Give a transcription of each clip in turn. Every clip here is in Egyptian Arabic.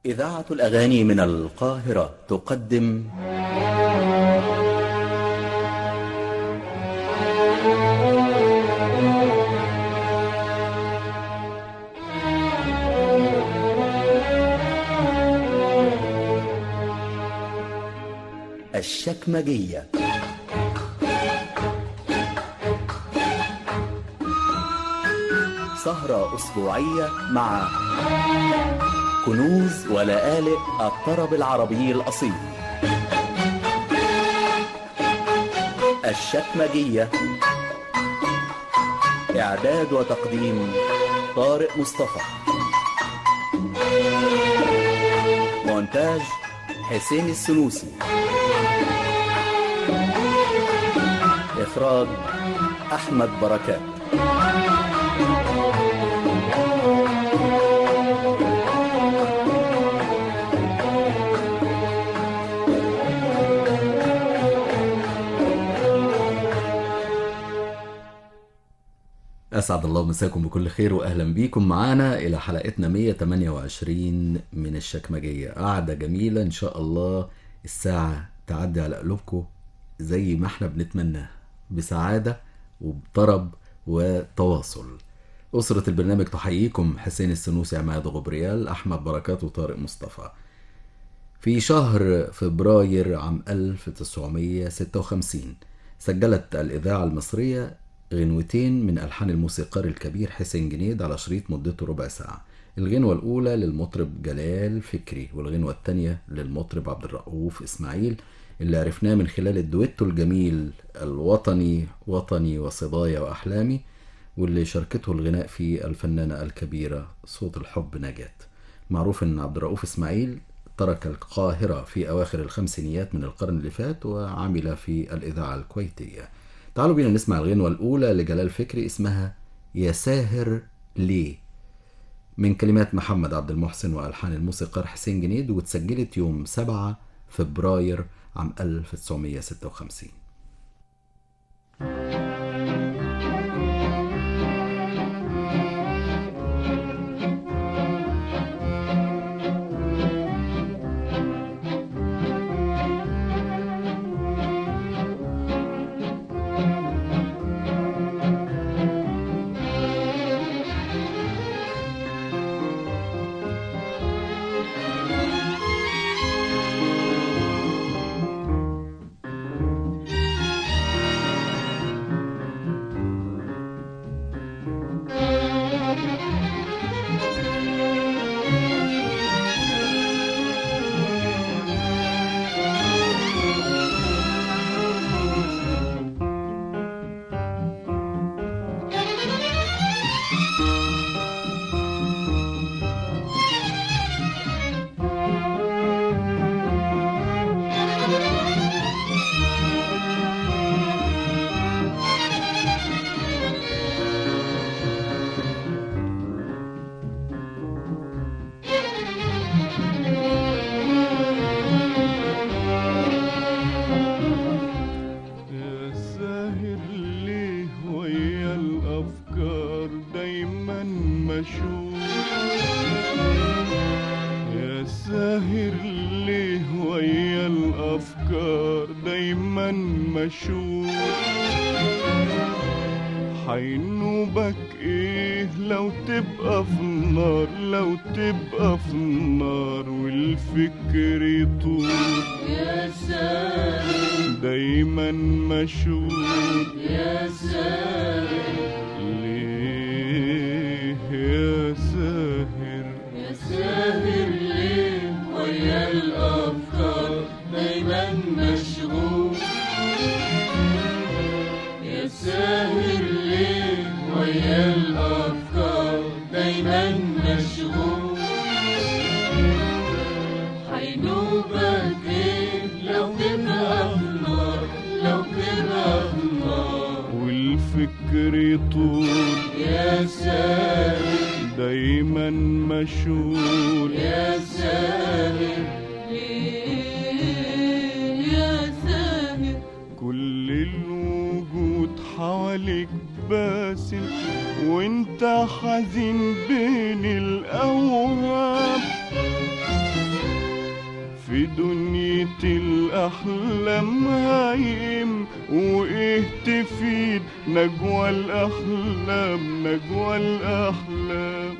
إذاعة الأغاني من القاهرة تقدم الشكمجية سهرة أسبوعية مع كنوز ولآلئ الطرب العربي الأصيل الشكمجية إعداد وتقديم طارق مصطفى مونتاج حسين السنوسي إخراج أحمد بركات أسعد الله مساكم بكل خير وأهلا بيكم معانا إلى حلقتنا 128 من الشكمجية قعدة جميلة إن شاء الله الساعة تعدي على قلوبكم زي ما احنا بنتمناه بسعادة وبطرب وتواصل أسرة البرنامج تحييكم حسين السنوسي عماد غبريال أحمد بركات وطارق مصطفى في شهر فبراير عام 1956 سجلت الإذاعة المصرية غنوتين من ألحان الموسيقار الكبير حسين جنيد على شريط مدته ربع ساعة الغنوة الأولى للمطرب جلال فكري والغنوة الثانية للمطرب عبد الرؤوف إسماعيل اللي عرفناه من خلال الدويتو الجميل الوطني وطني وصبايا وأحلامي واللي شاركته الغناء فيه الفنانة الكبيرة صوت الحب نجاة معروف أن عبد الرؤوف إسماعيل ترك القاهرة في أواخر الخمسينيات من القرن اللي فات وعمل في الإذاعة الكويتية تعالوا بينا نسمع الغنوة الأولى لجلال فكري اسمها يا ساهر ليه من كلمات محمد عبد المحسن وألحان الموسيقار حسين جنيد واتسجلت يوم 7 فبراير عام 1956 يا ساهر ليه ويا الأفكار دايما مشغول يا ساهر ليه ويا الأفكار دايما مشغول حينوبك ايه لو تبقى في النار لو تبقى في النار والفكر يطول يا ساري دايما مشغول يا ساري ليه يا ساهر يا ساهر ليه ويا الأفكار دايما مشغول يا ساهر ليه ويا الأفكار دايما مشغول حينوبك ايه لو تبقى في النار لو تبقى في النار والفكر يطول يا ساهر دايما مشغول يا ساهر ليه يا ساهر كل الوجود حواليك باسل وانت حزين بين الاوهام الأحلام هايم وإيه تفيد نجوى الأحلام نجوى الأحلام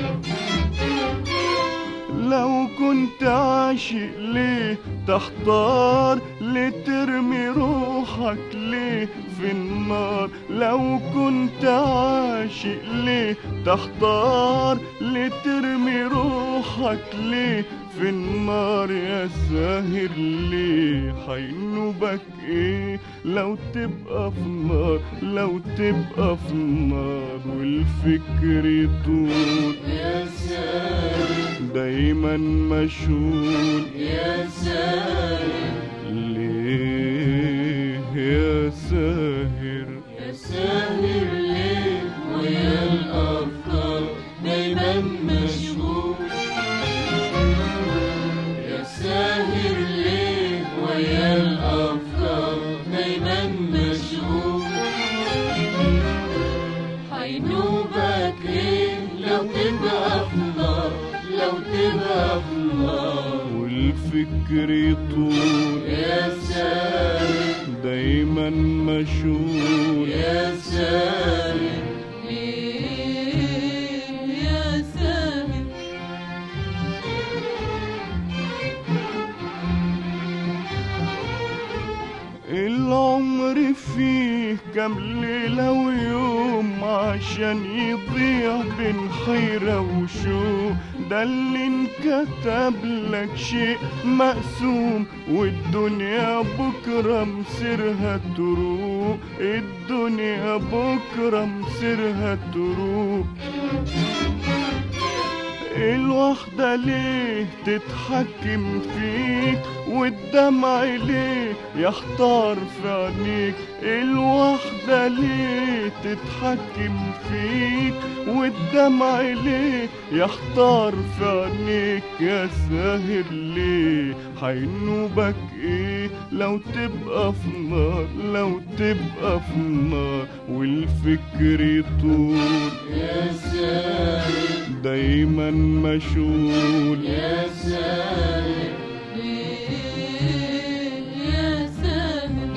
لو كنت عاشق ليه تحتار ليه ترمي روحك ليه في النار لو كنت عاشق ليه تحتار ليه ترمي روحك ليه في النار يا ساهر ليه حينوبك ايه لو تبقى في نار لو تبقى في نار والفكر يطول يا ساهر دايما مشغول يا ساهر ليه يا ساهر يا ساهر ليه ويا الأفكار دايما مشغول يا ساهر ليه ويا الأفكار دايما مشغول حينوبك ايه لو تبقى في نار لو تبقى في نار والفكر يطول يا ساهر دايما مشغول يا ساهر ليه يا ساهر العمر فيه كام ليلة ويوم عشان يضيع بين حيرة وشوق ده اللي انكتب لك شيء مقسوم والدنيا بكرة مصيرها تروق الدنيا بكرة مصيرها تروق الوحدة ليه تتحكم فيك والدمع ليه يحتار في عينيك الوحدة ليه تتحكم فيك والدمع ليه يحتار في عينيك يا ساهر ليه حينوبك ايه لو تبقى في نار لو تبقى في نار والفكر يطول يا ساهر دايما مشغول يا ساهر ليه يا ساهر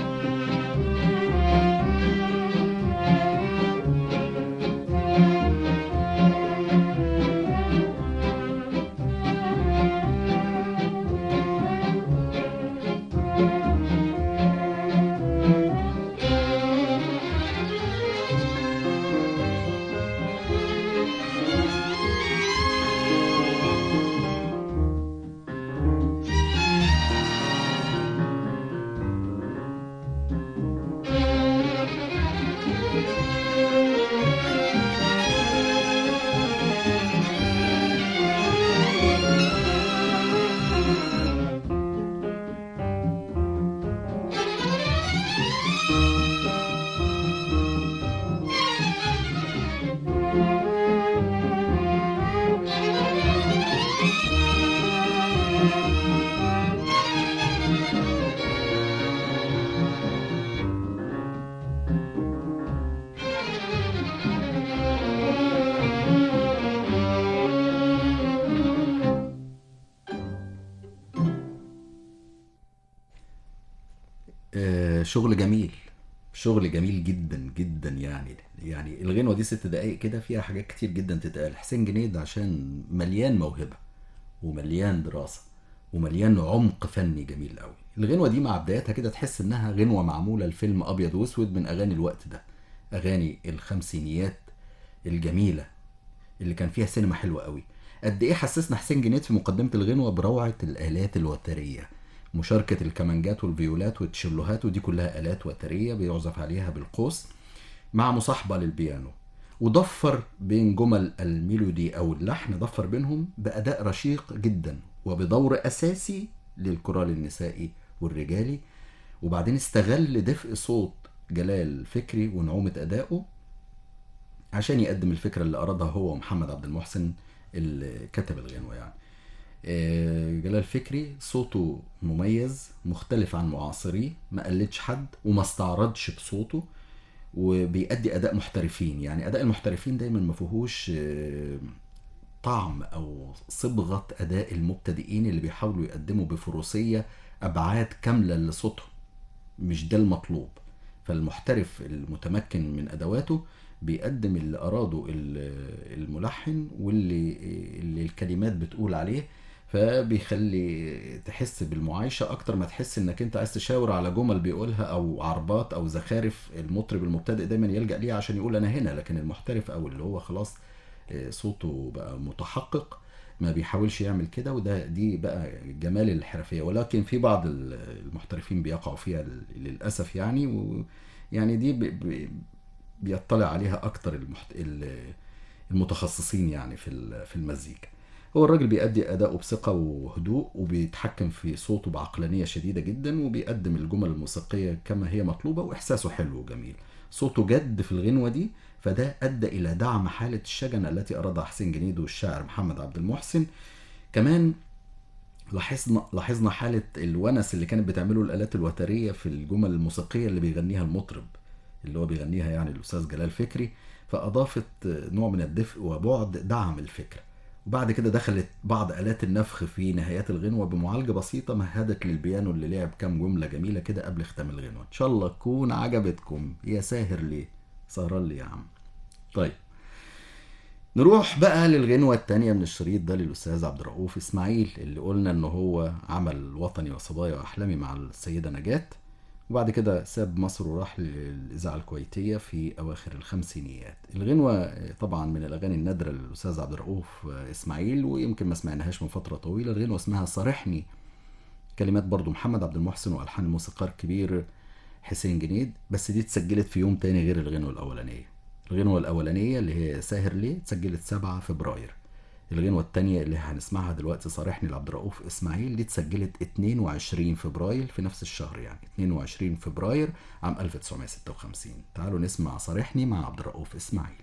آه، شغل جميل شغل جميل جدا جدا يعني يعني الغنوة دي ست دقايق كده فيها حاجات كتير جدا تتقال حسين جنيد عشان مليان موهبة ومليان دراسة ومليان عمق فني جميل قوي الغنوة دي مع بدايتها كده تحس انها غنوة معمولة لفيلم ابيض واسود من اغاني الوقت ده اغاني الخمسينيات الجميلة اللي كان فيها سينما حلوة قوي قد ايه حسسنا حسين جنيد في مقدمة الغنوة بروعة الآلات الوترية مشاركة الكمانجات والفيولات والتشيلوهات ودي كلها آلات وترية بيعزف عليها بالقوس مع مصاحبة للبيانو وضفر بين جمل الميلودي أو اللحن ضفر بينهم بأداء رشيق جدا وبدور أساسي للكورال النسائي والرجالي وبعدين استغل دفء صوت جلال فكري ونعومة أدائه عشان يقدم الفكرة اللي أرادها هو ومحمد عبد المحسن اللي كتب الغنوة يعني آه، جلال فكري صوته مميز مختلف عن معاصريه ما قلدش حد وما استعرضش بصوته وبيأدي أداء محترفين يعني أداء المحترفين دايما ما فيهوش آه، طعم او صبغه اداء المبتدئين اللي بيحاولوا يقدموا بفروسيه ابعاد كامله لصوتهم مش ده المطلوب فالمحترف المتمكن من ادواته بيقدم اللي اراده ال- الملحن واللي اللي الكلمات بتقول عليه فبيخلي تحس بالمعايشه اكتر ما تحس انك انت عايز تشاور على جمل بيقولها او عربات او زخارف المطرب المبتدئ دايما يلجا ليها عشان يقول انا هنا لكن المحترف او اللي هو خلاص آه، صوته بقى متحقق ما بيحاولش يعمل كده وده دي بقى جمال الحرفيه ولكن في بعض ال- المحترفين بيقعوا فيها للاسف يعني ويعني دي ب- ب- بيطلع عليها اكتر المحت... ال- المتخصصين يعني في ال- في المزيكا هو الراجل بيأدي أداؤه بثقة وهدوء وبيتحكم في صوته بعقلانية شديدة جدا وبيقدم الجمل الموسيقية كما هي مطلوبة وإحساسه حلو وجميل صوته جد في الغنوة دي فده أدى إلى دعم حالة الشجن التي أرادها حسين جنيد والشاعر محمد عبد المحسن كمان لاحظنا لاحظنا حالة الونس اللي كانت بتعمله الآلات الوترية في الجمل الموسيقية اللي بيغنيها المطرب اللي هو بيغنيها يعني الأستاذ جلال فكري فأضافت نوع من الدفء وبعد دعم الفكرة وبعد كده دخلت بعض آلات النفخ في نهايات الغنوة بمعالجة بسيطة مهدت للبيانو اللي لعب كام جملة جميلة كده قبل ختام الغنوة إن شاء الله تكون عجبتكم يا ساهر ليه سهران لي يا عم طيب نروح بقى للغنوة التانية من الشريط ده للأستاذ عبد الرؤوف إسماعيل اللي قلنا إن هو عمل وطني وصبايا وأحلامي مع السيدة نجاة وبعد كده ساب مصر وراح للإذاعة الكويتية في أواخر الخمسينيات الغنوة طبعا من الأغاني النادرة للأستاذ عبد الرؤوف إسماعيل ويمكن ما سمعناهاش من فترة طويلة الغنوة اسمها صارحني كلمات برضو محمد عبد المحسن وألحان الموسيقار الكبير حسين جنيد بس دي اتسجلت في يوم تاني غير الغنوة الأولانية الغنوة الأولانية اللي هي ساهر ليه اتسجلت 7 فبراير الغنوة التانية اللي هنسمعها دلوقتي صارحني لعبد الرؤوف إسماعيل دي اتسجلت 22 فبراير في نفس الشهر يعني 22 فبراير عام 1956 تعالوا نسمع صارحني مع عبد الرؤوف إسماعيل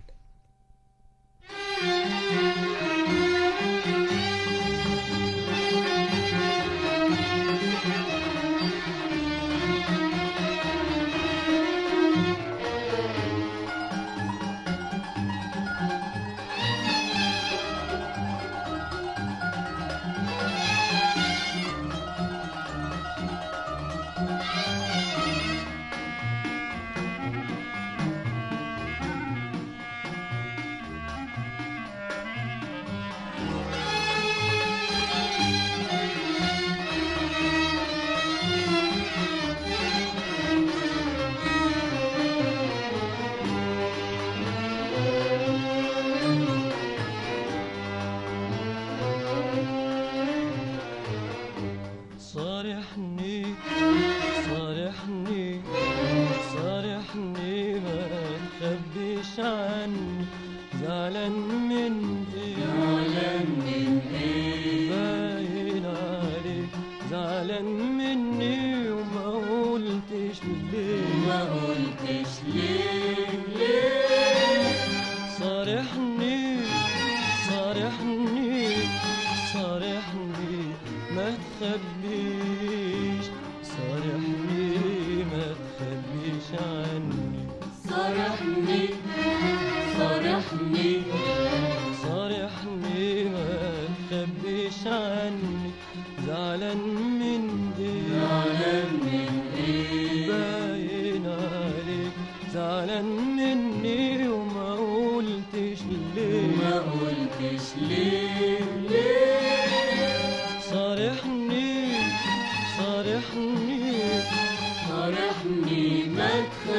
صارحني صارحني صارحني ما تخبيش عني زعلان من ايه زعلان من ايه باين عليك زعلان مني وما قلتش ليه ما قلتش ليه ليه صارحني صارحني صارحني ما تخبيش صارحني ما تخبيش عني صارحني صارحني صارحني ما تخبيش عني زعلان من ايه زعلان من ايه باين عليك زعلان مني وما قلتش ليه ما قلتش ليه ليه صارحني صارحني صارحني ما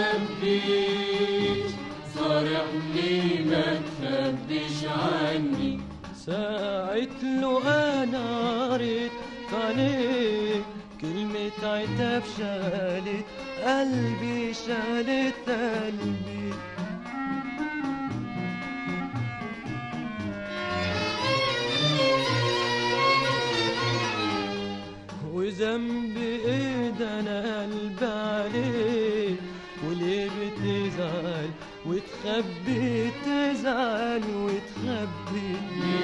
تخبيش صارحني ما تخبيش عني ساعة لو أنا قريت في عينيك كلمة عتاب شالت قلبي شالت قلبي وذنبي ايه ده انا قلبي عليك وليه بتزعل وتخبي تزعل وتخبي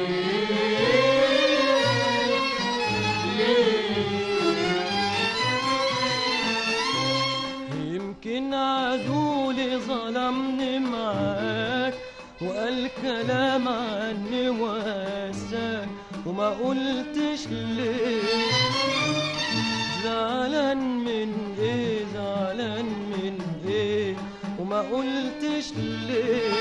يمكن عدولي ظلمني معاك وقال كلام عني واسف وما قلتش ليه زعلان من ايه زعلان من ايه وما قلتش ليه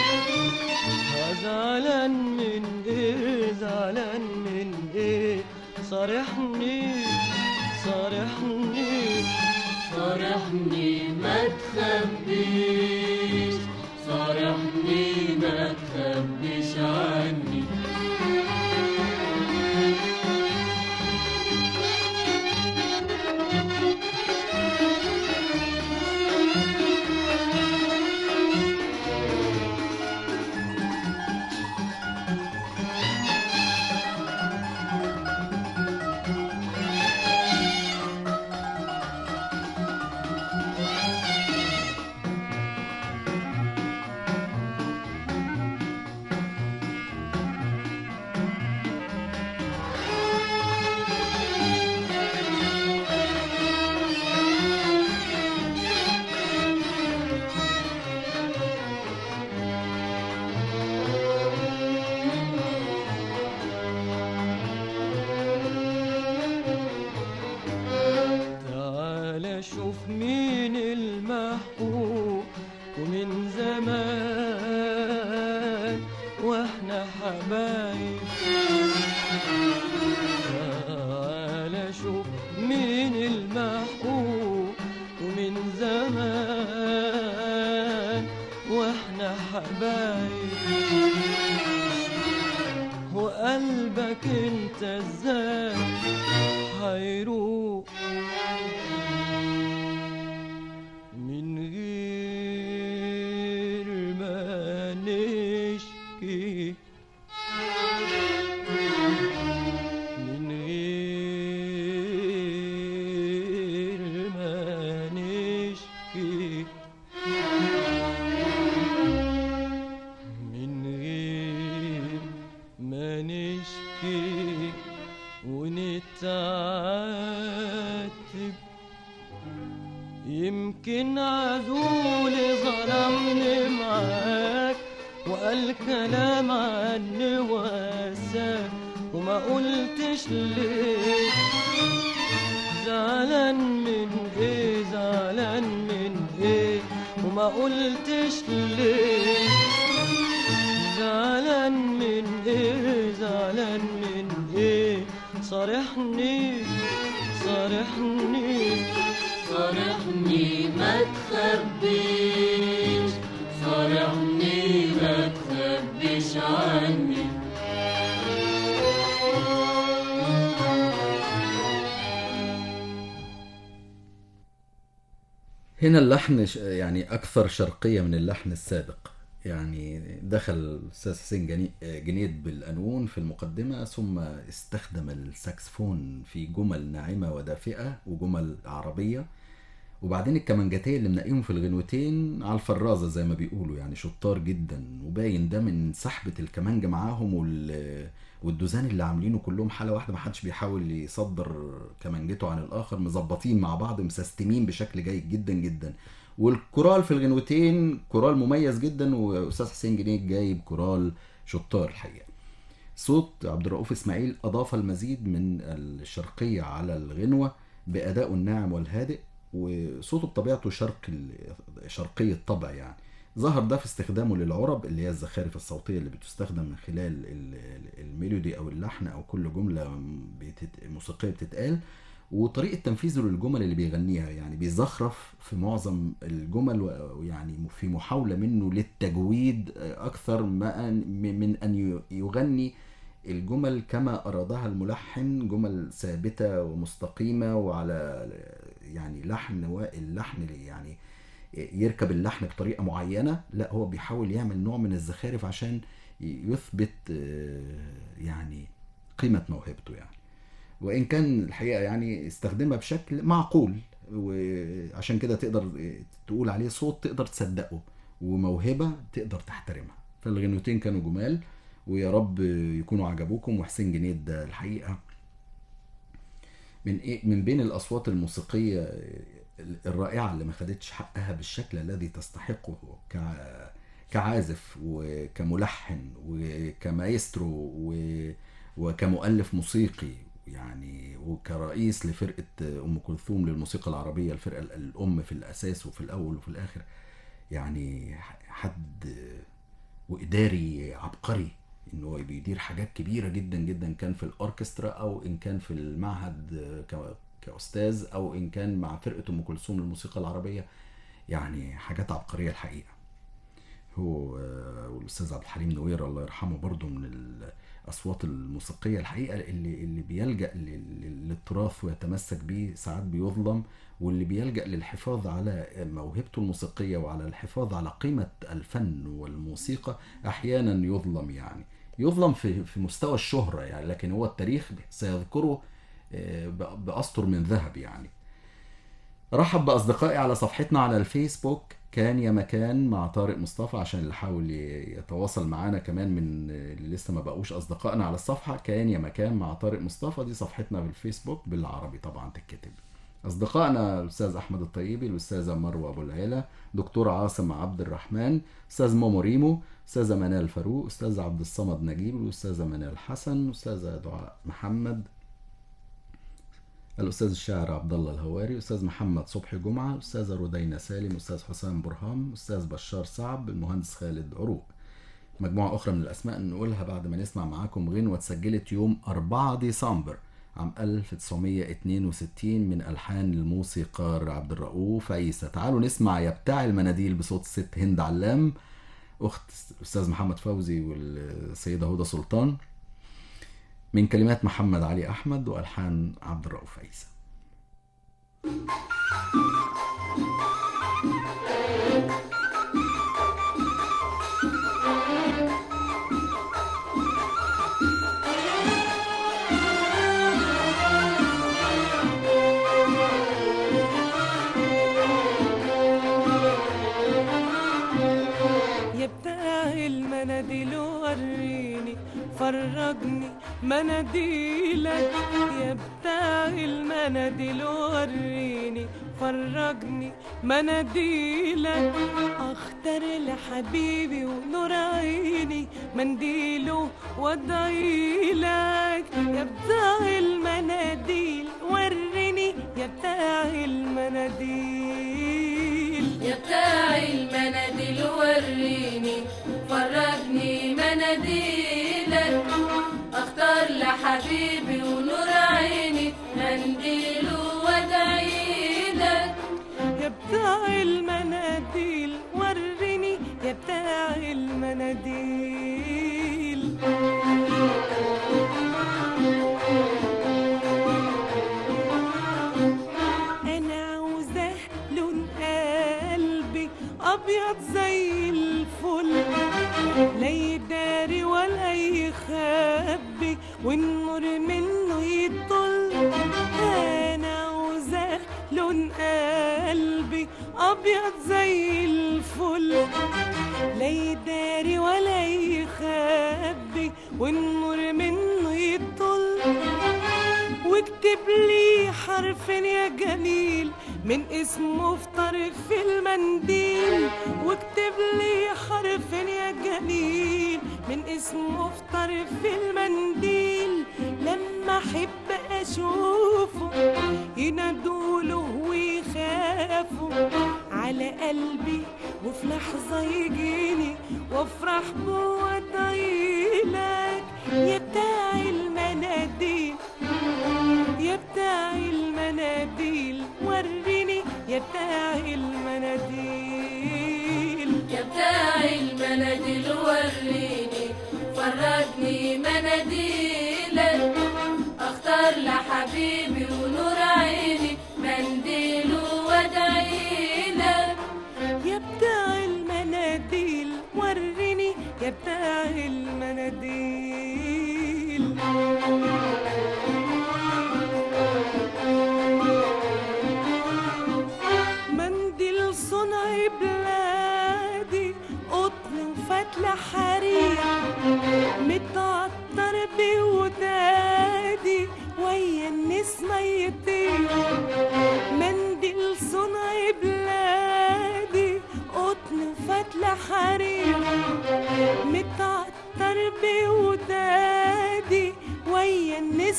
زعلان من ايه زعلان من ايه صارحني صارحني صارحني ما تخبيش صارحني ما تخبيش عني تعال شوف مين المحبوب ومن زمان واحنا حبايب تعال شوف مين المحبوب ومن زمان واحنا حبايب وقلبك انت ازاي هيروح من غير ما نشكي من غير ما نشكي من غير ما نشكي ونتعاتب يمكن عزولي ظلمني معاك وقال كلام عني واساك وما قلتش ليه زعلان من ايه زعلان من ايه وما قلتش ليه زعلان من ايه زعلان من ايه صارحني صارحني صارحني ما تخبيش صارحني ما تخبيش عني هنا اللحن ش- يعني أكثر شرقية من اللحن السابق يعني دخل الأستاذ حسين جني- جنيد بالقانون في المقدمة ثم استخدم الساكسفون في جمل ناعمة ودافئة وجمل عربية وبعدين الكمانجاتية اللي منقيهم في الغنوتين على الفرازة زي ما بيقولوا يعني شطار جدا وباين ده من سحبة الكمانجة معاهم وال والدوزان اللي عاملينه كلهم حالة واحدة ما حدش بيحاول يصدر كمانجته عن الآخر مظبطين مع بعض مسستمين بشكل جيد جدا جدا والكورال في الغنوتين كورال مميز جدا وأستاذ حسين جنيد جايب كورال شطار الحقيقة صوت عبد الرؤوف اسماعيل اضاف المزيد من الشرقيه على الغنوه بادائه الناعم والهادئ وصوته بطبيعته شرق ال- شرقي الطبع يعني ظهر ده في استخدامه للعرب اللي هي الزخارف الصوتيه اللي بتستخدم من خلال ال- ال- الميلودي او اللحن او كل جمله بتت... موسيقيه بتتقال وطريقه تنفيذه للجمل اللي بيغنيها يعني بيزخرف في معظم الجمل و- ويعني في محاوله منه للتجويد اكثر ما أن من ان ي- يغني الجمل كما ارادها الملحن جمل ثابته ومستقيمه وعلى يعني لحن واللحن يعني يركب اللحن بطريقه معينه لا هو بيحاول يعمل نوع من الزخارف عشان يثبت آه، يعني قيمه موهبته يعني وان كان الحقيقه يعني استخدمها بشكل معقول وعشان كده تقدر تقول عليه صوت تقدر تصدقه وموهبه تقدر تحترمها فالغنوتين كانوا جمال ويا رب يكونوا عجبوكم وحسين جنيد ده الحقيقه من ايه من بين الاصوات الموسيقيه الرائعه اللي ما خدتش حقها بالشكل الذي تستحقه ك- كعازف وكملحن وكمايسترو و وكمؤلف موسيقي يعني وكرئيس لفرقة أم كلثوم للموسيقى العربية الفرقة الأم في الأساس وفي الأول وفي الآخر يعني حد وإداري عبقري إنه هو بيدير حاجات كبيرة جدا جدا كان في الأوركسترا أو إن كان في المعهد ك- كأستاذ أو إن كان مع فرقة أم كلثوم للموسيقى العربية يعني حاجات عبقرية الحقيقة هو آه، والاستاذ عبد الحليم نوير الله يرحمه برضو من الاصوات الموسيقيه الحقيقه اللي اللي بيلجا لل- لل- للتراث ويتمسك بيه ساعات بيظلم واللي بيلجا للحفاظ على موهبته الموسيقيه وعلى الحفاظ على قيمه الفن والموسيقى احيانا يظلم يعني يظلم في في مستوى الشهره يعني لكن هو التاريخ سيذكره آه، ب- باسطر من ذهب يعني رحب بأصدقائي على صفحتنا على الفيسبوك كان يا مكان مع طارق مصطفى عشان اللي حاول ي- يتواصل معانا كمان من اللي لسه ما بقوش أصدقائنا على الصفحة كان يا مكان مع طارق مصطفى دي صفحتنا في الفيسبوك بالعربي طبعا تتكتب أصدقائنا الأستاذ أحمد الطيبي الأستاذة مروة أبو العلا دكتور عاصم عبد الرحمن أستاذ مومو ريمو أستاذة منال فاروق أستاذ عبد الصمد نجيب الأستاذة منال حسن أستاذة دعاء محمد الأستاذ الشاعر عبد الله الهواري أستاذ محمد صبحي جمعة أستاذة رودينا سالم أستاذ حسام برهام أستاذ بشار صعب المهندس خالد عروق مجموعة أخرى من الأسماء نقولها بعد ما نسمع معاكم غنوة اتسجلت يوم 4 ديسمبر عام 1962 من ألحان الموسيقار عبد الرؤوف عيسى تعالوا نسمع يا بتاع المناديل بصوت الست هند علام أخت الأستاذ محمد فوزي والسيدة هدى سلطان من كلمات محمد علي أحمد وألحان عبد الرؤوف عيسى يا بتاع المناديل وريني فرجني مناديلك يا بتاع المناديل وريني فرجني مناديلك اختار لحبيبي ونور عيني منديله وادعي لك يا بتاع المناديل وريني يا بتاع المناديل يا بتاع المناديل وريني فرجني مناديلك اختار لحبيبي ونور عيني منديل وادعي لك يا بتاع المناديل وريني يا بتاع المناديل انا عاوزاه لون قلبي ابيض زي الفل لا يداري ولا يخبي والنور منه يطل انا عاوزاه لون قلبي ابيض زي الفل لا يداري ولا يخبي والنور منه يطل واكتب لي حرف يا جميل من اسمه في طرف المنديل واكتب لي حرف يا جميل من اسمه في طرف المنديل لما احب اشوفه ينادوله ويخافوا على قلبي وفي لحظة يجيني وافرح بوادعي لك يا بتاع المناديل يا بتاع المناديل وريني يا بتاع المناديل يا بتاع المناديل وريني فرجني مناديلك اختار لحبيبي ونور عيني منديل وادعي لك يا بتاع المناديل وريني يا بتاع المناديل منديل صنع بلادي قطن وفتلة حرير متعطر بودادي ويا النسمة يطير منديل صنع بلادي قطن فتلة حرير متعطر بودادي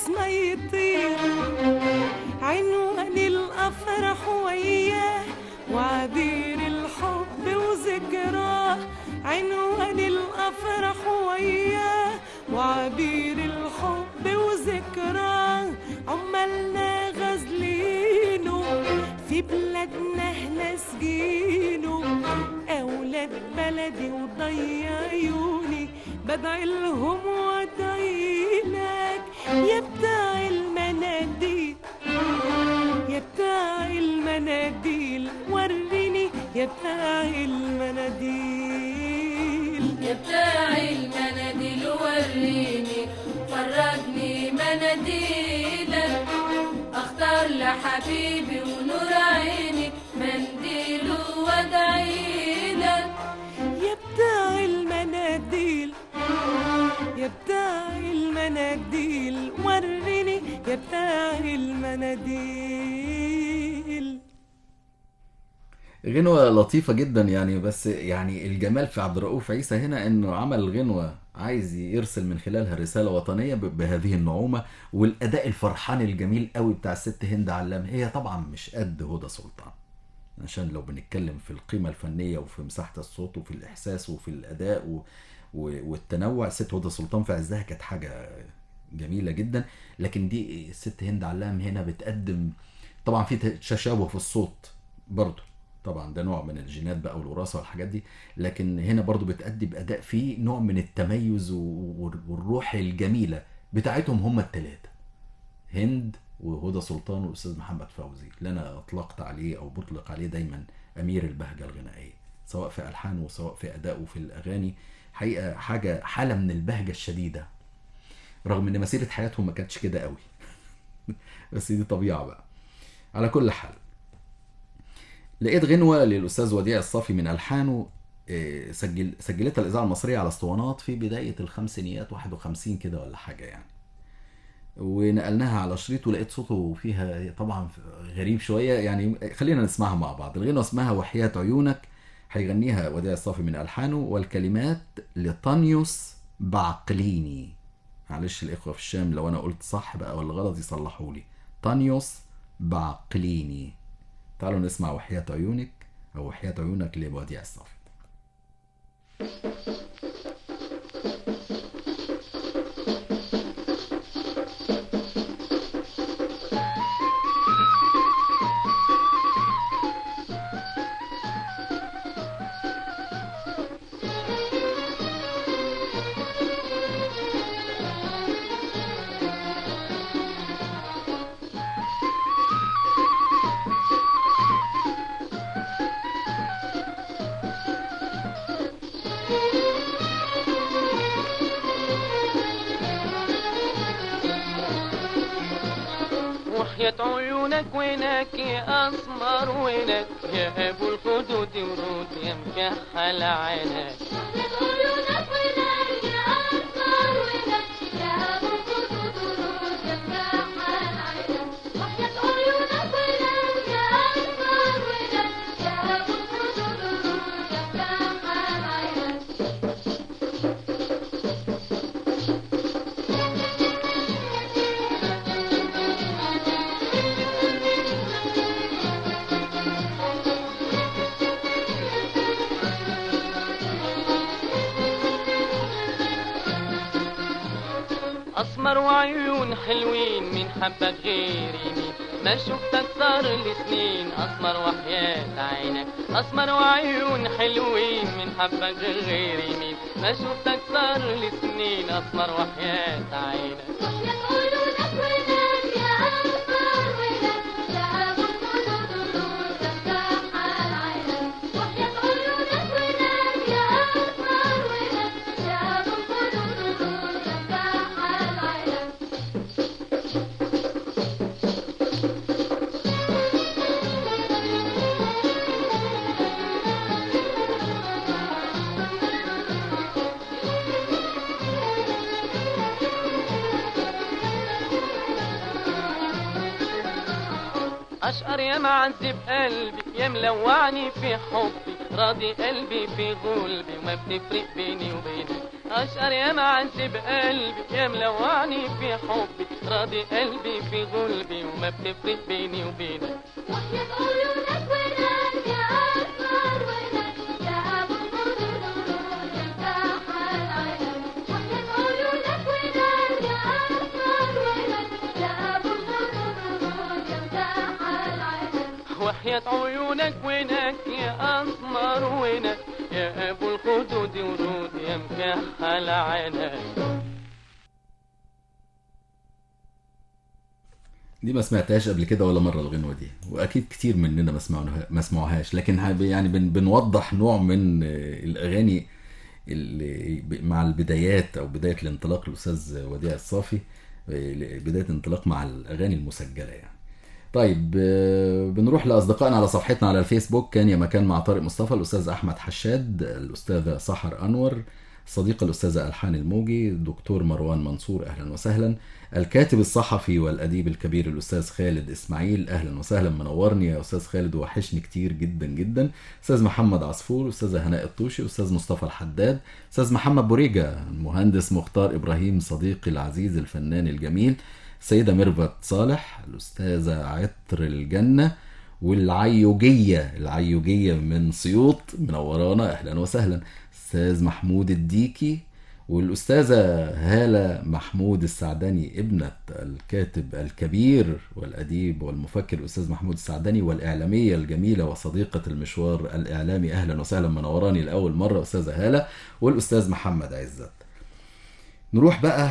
النسمة يطير عنوان الأفراح وياه وعبير الحب وذكراه عنوان الأفراح وياه وعبير الحب وذكراه عمالنا غازلينه في بلادنا هنا سجينه أولاد بلدي وضي عيوني بدعي لهم وادعي لك يا بتاع المناديل يا بتاع المناديل وريني يا بتاع المناديل يا بتاع المناديل وريني فرجني مناديلك اختار لحبيبي ونور عيني منديل وادعي لك يا بتاع المناديل يا بتاع المناديل وريني يا بتاع المناديل غنوة لطيفة جدا يعني بس يعني الجمال في عبد الرؤوف عيسى هنا انه عمل غنوة عايز يرسل من خلالها رسالة وطنية ب- بهذه النعومة والأداء الفرحان الجميل قوي بتاع الست هند علام هي طبعا مش قد هدى سلطان عشان لو بنتكلم في القيمة الفنية وفي مساحة الصوت وفي الإحساس وفي الأداء و... و... والتنوع ست هدى سلطان في عزها كانت حاجة جميلة جدا لكن دي الست هند علام هنا بتقدم طبعا في تشابه في الصوت برضه طبعا ده نوع من الجينات بقى والوراثه والحاجات دي لكن هنا برضو بتأدي بأداء فيه نوع من التميز و- والروح الجميلة بتاعتهم هم التلاتة هند وهدى سلطان والأستاذ محمد فوزي اللي أنا أطلقت عليه أو بطلق عليه دايما أمير البهجة الغنائية سواء في ألحانه وسواء في أدائه في الأغاني حقيقة حاجة حالة من البهجة الشديدة رغم إن مسيرة حياتهم ما كانتش كده قوي بس دي طبيعة بقى على كل حال لقيت غنوة للأستاذ وديع الصافي من ألحانه إيه، سجل سجلتها الإذاعة المصرية على اسطوانات في بداية الخمسينيات 51 كده ولا حاجة يعني ونقلناها على شريط ولقيت صوته فيها طبعا غريب شوية يعني خلينا نسمعها مع بعض الغنوة اسمها وحياة عيونك هيغنيها وديع الصافي من ألحانه والكلمات لطانيوس بعقليني معلش الإخوة في الشام لو أنا قلت صح بقى ولا غلط يصلحوا لي طانيوس بعقليني تعالوا نسمع وحياة عيونك أو وحياة عيونك لوديع الصافي وحياة عيونك وينك يا أسمر وينك يا أبو الخدود ورود يا مكحل عينك عيونك وينك يا أصفر وينك يا أبو الخدود ورود يا مكحل عينك وحياة عيونك وينك يا أصفر وينك يا أبو الخدود ورود يا مكحل عينك أسمر وعيون حلوين من حبك غيري مين ما شفتك صار لي سنين أسمر وحياة عينك أسمر وعيون حلوين من حبك غيري مين ما شفتك صار لي سنين أسمر وحياة عينك وحياة عيونك وينك يا أصفر وينك يا أبو الخدود ورود يا مكحل عينك وحياة عيونك وينك يا أصفر وينك يا أبو الخدود ورود يا مكحل عينك أشقر يا معذب قلبي يا ملوعني في حبي راضي قلبي في غلبي وما بتفرق بيني وبينك أشقر يا معذب قلبي يا ملوعني في حبي راضي قلبي في غلبي وما بتفرق بيني وبينك وحياة عيونك وناك يا أسمر وناك يا أبو الخدود ورود يا مسحر عينك وحياة عيونك وناك يا أسمر وناك يا أبو الخدود ورود يا مسحر عينك وحياة عيونك وينك يا أسمر وينك يا أبو الخدود ورود يا مكحل عينك دي ما سمعتهاش قبل كده ولا مره الغنوه دي واكيد كتير مننا ما سمعناها ما سمعوهاش لكن ه- يعني بن بنوضح نوع من آه، الاغاني اللي ب- مع البدايات او بدايه الانطلاق الاستاذ وديع الصافي آه، بدايه الانطلاق مع الاغاني المسجله يعني طيب آه، بنروح لاصدقائنا على صفحتنا على الفيسبوك كان يا مكان مع طارق مصطفى الاستاذ احمد حشاد الاستاذه سحر انور الصديقه الاستاذه الحان الموجي الدكتور مروان منصور اهلا وسهلا الكاتب الصحفي والاديب الكبير الاستاذ خالد اسماعيل اهلا وسهلا منورني يا استاذ خالد وحشني كتير جدا جدا استاذ محمد عصفور استاذه هناء الطوشي استاذ مصطفى الحداد استاذ محمد بوريجا المهندس مختار ابراهيم صديقي العزيز الفنان الجميل السيده ميرفت صالح الاستاذه عطر الجنه والعيوجيه العيوجيه من سيوط منورانا اهلا وسهلا استاذ محمود الديكي والأستاذة هالة محمود السعدني ابنة الكاتب الكبير والأديب والمفكر الأستاذ محمود السعدني والإعلامية الجميلة وصديقة المشوار الإعلامي أهلا وسهلا منوراني لأول مرة أستاذة هالة والأستاذ محمد عزت نروح بقى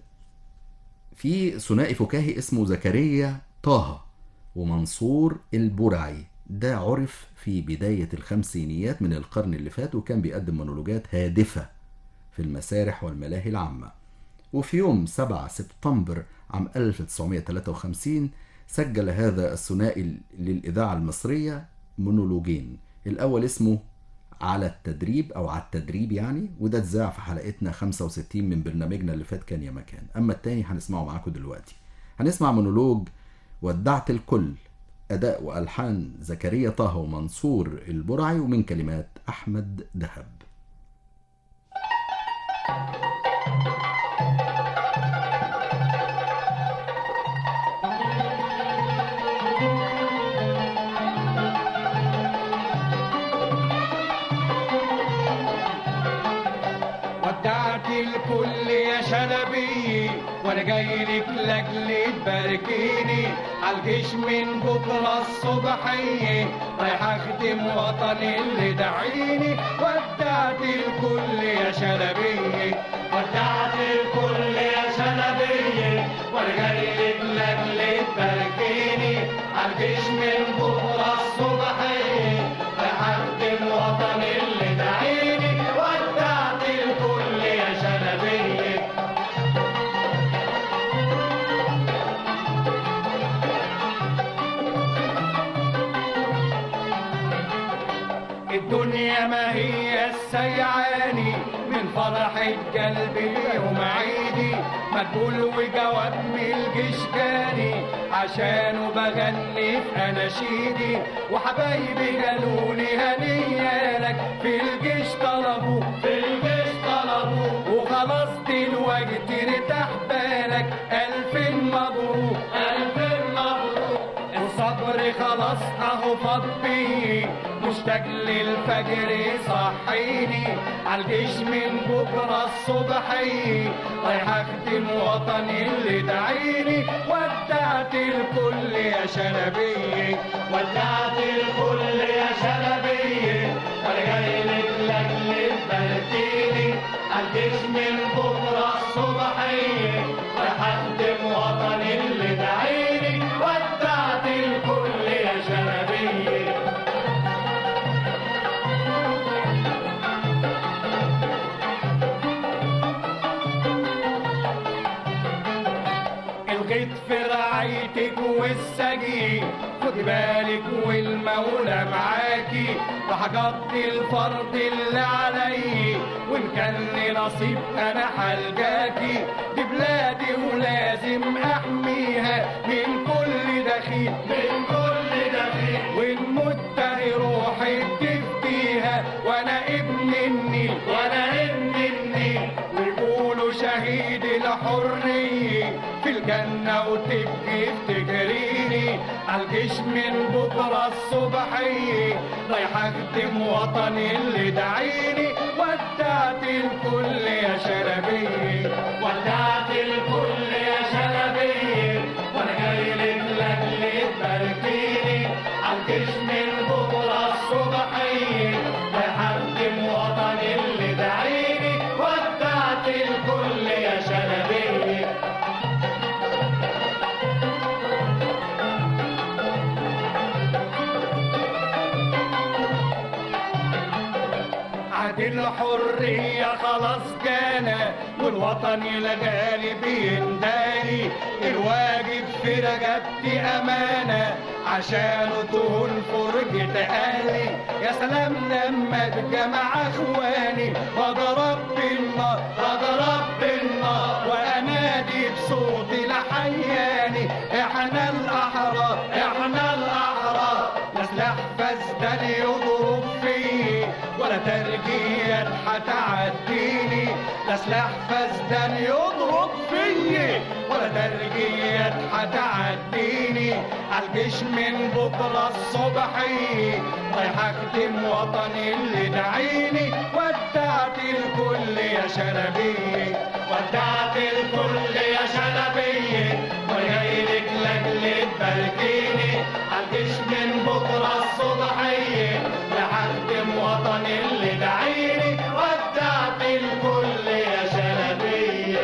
في ثنائي فكاهي اسمه زكريا طه ومنصور البرعي ده عرف في بداية الخمسينيات من القرن اللي فات وكان بيقدم مونولوجات هادفة في المسارح والملاهي العامة وفي يوم 7 سبتمبر عام 1953 سجل هذا الثنائي للإذاعة المصرية مونولوجين الأول اسمه على التدريب أو على التدريب يعني وده اتذاع في حلقتنا 65 من برنامجنا اللي فات كان يا مكان أما التاني هنسمعه معاكم دلوقتي هنسمع مونولوج ودعت الكل أداء وألحان زكريا طه ومنصور البرعي ومن كلمات أحمد دهب ودعت الكل يا شلبي وانا جاي لك لاجل تباركيني عالجيش من بكره الصبحيه رايح اخدم وطني اللي دعيني ودعت الكل يا شلبي ودعت الكل يا شلبي وانا جاي لك لاجل تباركيني عالجيش من بكره الصبحيه رايح اخدم وطني اللي دعيني ودعت الكل يا شلبي الدنيا ما هي السيعاني من فرحة قلبي يوم عيدي مدبول وجواب من الجيش جاني عشانه بغني في اناشيدي وحبايبي قالولي هنيا لك في الجيش طلبوا في الجيش طلبوا وخلاص دلوقتي ارتاح بالك الف مبروك الف مبروك الصبر خلاص اهو فاض بيه مشتاق للفجر صحيني عالجيش من بكره الصبحي رايح اخدم وطني اللي دعيني ودعت الكل يا شلبي ودعت الكل يا شلبي وانا جاي لك لاجل تباركيني عالجيش من بكره الصبحي رايح اخدم وطني اللي دعيني ودعت الكل يا شلبي الغيط في رعايتك والسجي خدي بالك والمولى معاكي وهقضي الفرض اللي علي وان كان لي نصيب انا هلقاكي دي بلادي ولازم احميها من كل دخيل من كل دخيل وان مت روحي تفديها وانا ابن النيل وانا ابن النيل ويقولوا شهيد الحرية في الجنة تفتكريني عالجيش من بكرة الصبحية رايح اخدم وطني اللي دعيني ودعت الكل يا شلبية ودعت الكل يا شلبية وانا جاي لك لاجل تباركيني عالجيش من بكرة الصبحية رايح اخدم وطني اللي دعيني ودعت الكل يا شلبية عهد الحرية خلاص جانا والوطن الغالي بينداني الواجب في رقبتي أمانة عشانه طول فرجة أهلي يا سلام لما اتجمع اخواني وضرب بالنار وضرب بالنار وانادي بصوتي لحياني احنا الاحرار احنا الاحرار لا سلاح فاسدان يضرب فيه ولا ترجيات هتعديني لا سلاح فاسدان يضرب فيي ولا ترجيات هتعديني عالجيش من بكره الصبحي رايح اخدم وطني اللي دعيني ودعت الكل يا شلبي ودعت الكل يا شلبي وجاي لك لاجل تباركيني عالجيش من بكره الصبحي رايح اخدم وطني اللي دعيني ودعت الكل يا شلبي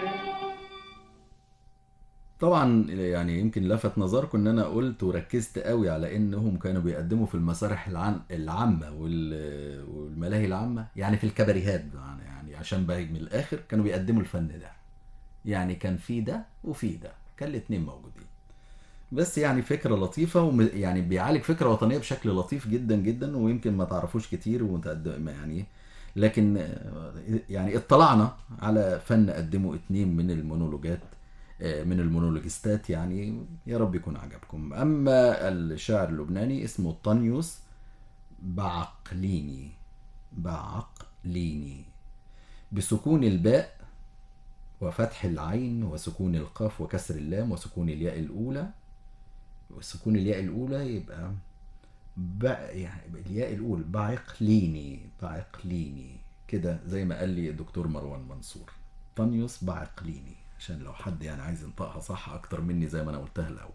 طبعا يعني يمكن لفت نظركم ان انا قلت وركزت قوي على انهم كانوا بيقدموا في المسارح العام العامه وال- والملاهي العامه يعني في الكباريهات يعني يعني عشان بقى من الاخر كانوا بيقدموا الفن ده يعني كان في ده وفي ده كان الاتنين موجودين بس يعني فكرة لطيفة وم- يعني بيعالج فكرة وطنية بشكل لطيف جدا جدا ويمكن ما تعرفوش كتير ومتقدم يعني لكن آه، يعني اطلعنا على فن قدمه اتنين من المونولوجات آه، من المونولوجيستات يعني يا رب يكون عجبكم اما الشاعر اللبناني اسمه طانيوس بعقليني بعقليني بسكون الباء وفتح العين وسكون القاف وكسر اللام وسكون الياء الأولى وسكون الياء الأولى يبقى بقى يعني الياء الأولى بعقليني بعقليني كده زي ما قال لي الدكتور مروان منصور طانيوس بعقليني عشان لو حد يعني عايز ينطقها صح أكتر مني زي ما أنا قلتها الأول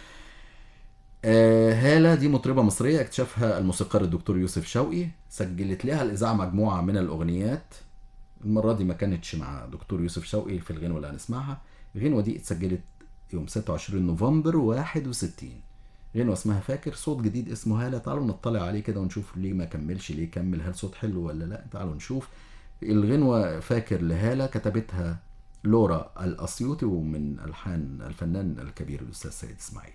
آه، هالة دي مطربة مصرية اكتشفها الموسيقار الدكتور يوسف شوقي سجلت لها الإذاعة مجموعة من الأغنيات المرة دي ما كانتش مع دكتور يوسف شوقي في الغنوة اللي هنسمعها الغنوة دي اتسجلت يوم 26 نوفمبر 61 غنوة اسمها فاكر صوت جديد اسمه هالة تعالوا نطلع عليه كده ونشوف ليه ما كملش ليه كمل هل صوت حلو ولا لا تعالوا نشوف الغنوة فاكر لهالة كتبتها لورا الأسيوطي ومن ألحان الفنان الكبير الأستاذ سيد إسماعيل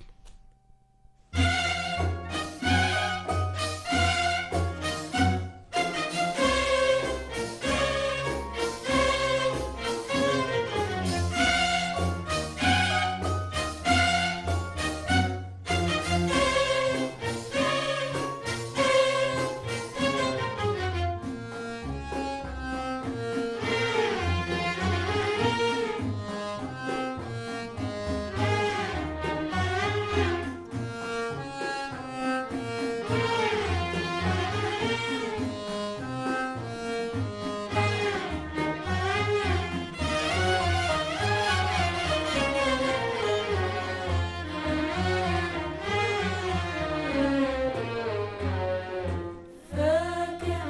فاكر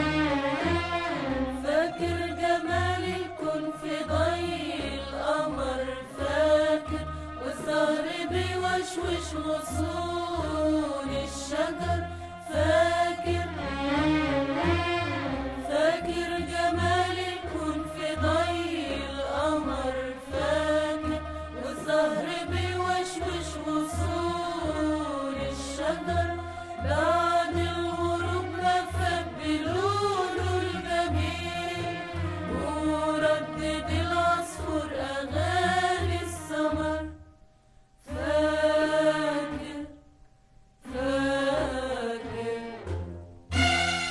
فاكر جمال الكون في ضي القمر فاكر والزهر بيوشوش غصون الشجر فاكر فاكر جمال الكون في ضي القمر فاكر والزهر بيوشوش غصون الشجر بعد الغروب لفت بلونه الجميل وردد العصفور أغاني السمر فاكر فاكر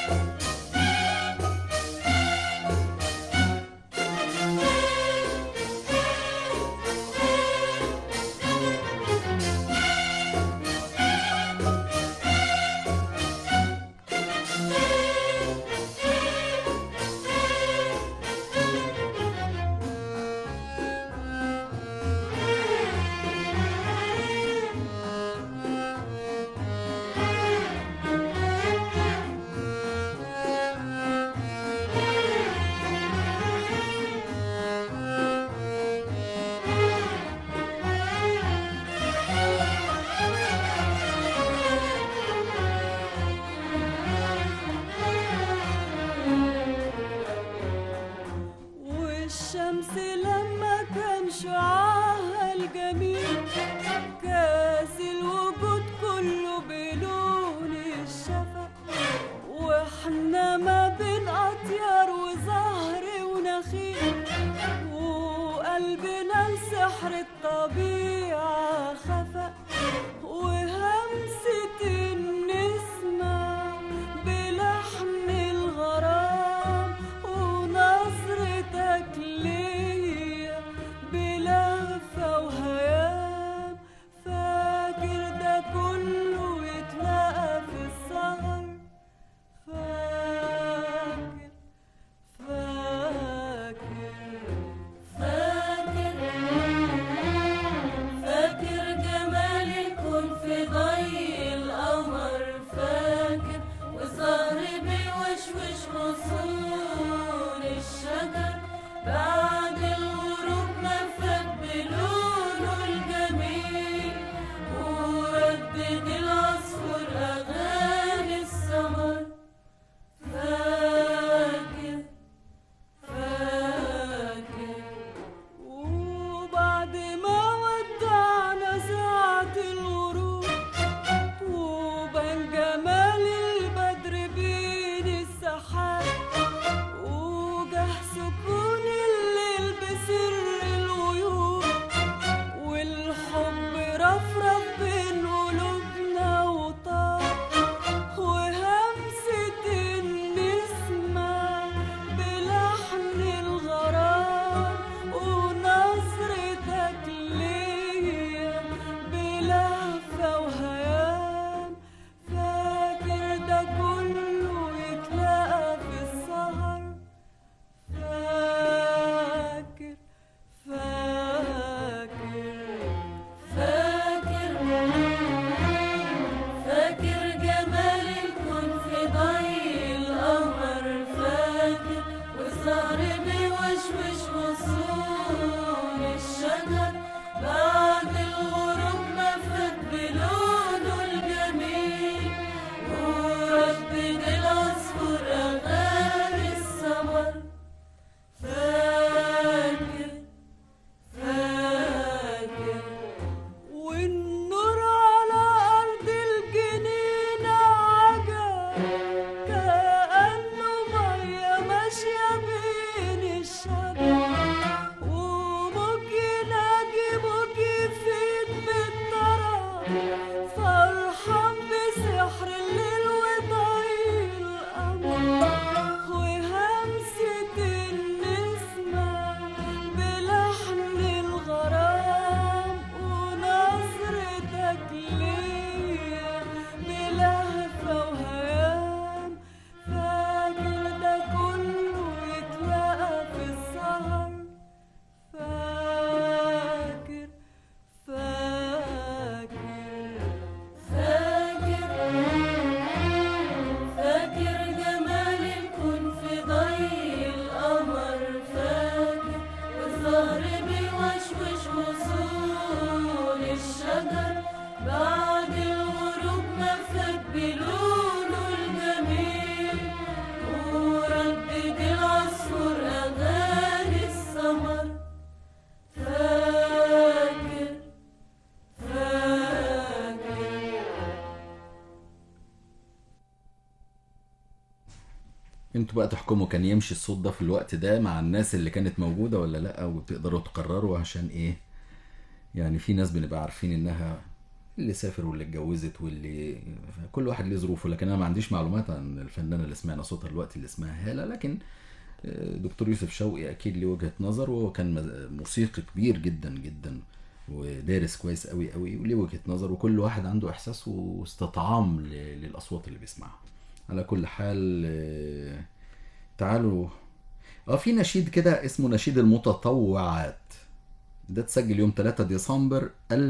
انتوا بقى تحكموا كان يمشي الصوت ده في الوقت ده مع الناس اللي كانت موجودة ولا لا وتقدروا تقرروا عشان ايه يعني في ناس بنبقى عارفين انها اللي سافر واللي اتجوزت واللي كل واحد ليه ظروفه لكن انا ما عنديش معلومات عن الفنانة اللي سمعنا صوتها دلوقتي اللي اسمها هالة لكن آه، دكتور يوسف شوقي اكيد ليه وجهة نظر وهو كان مز- موسيقي كبير جدا جدا ودارس كويس قوي قوي وليه وجهة نظر وكل واحد عنده احساس واستطعام ل- للاصوات اللي بيسمعها على كل حال آه، تعالوا اه في نشيد كده اسمه نشيد المتطوعات ده اتسجل يوم 3 ديسمبر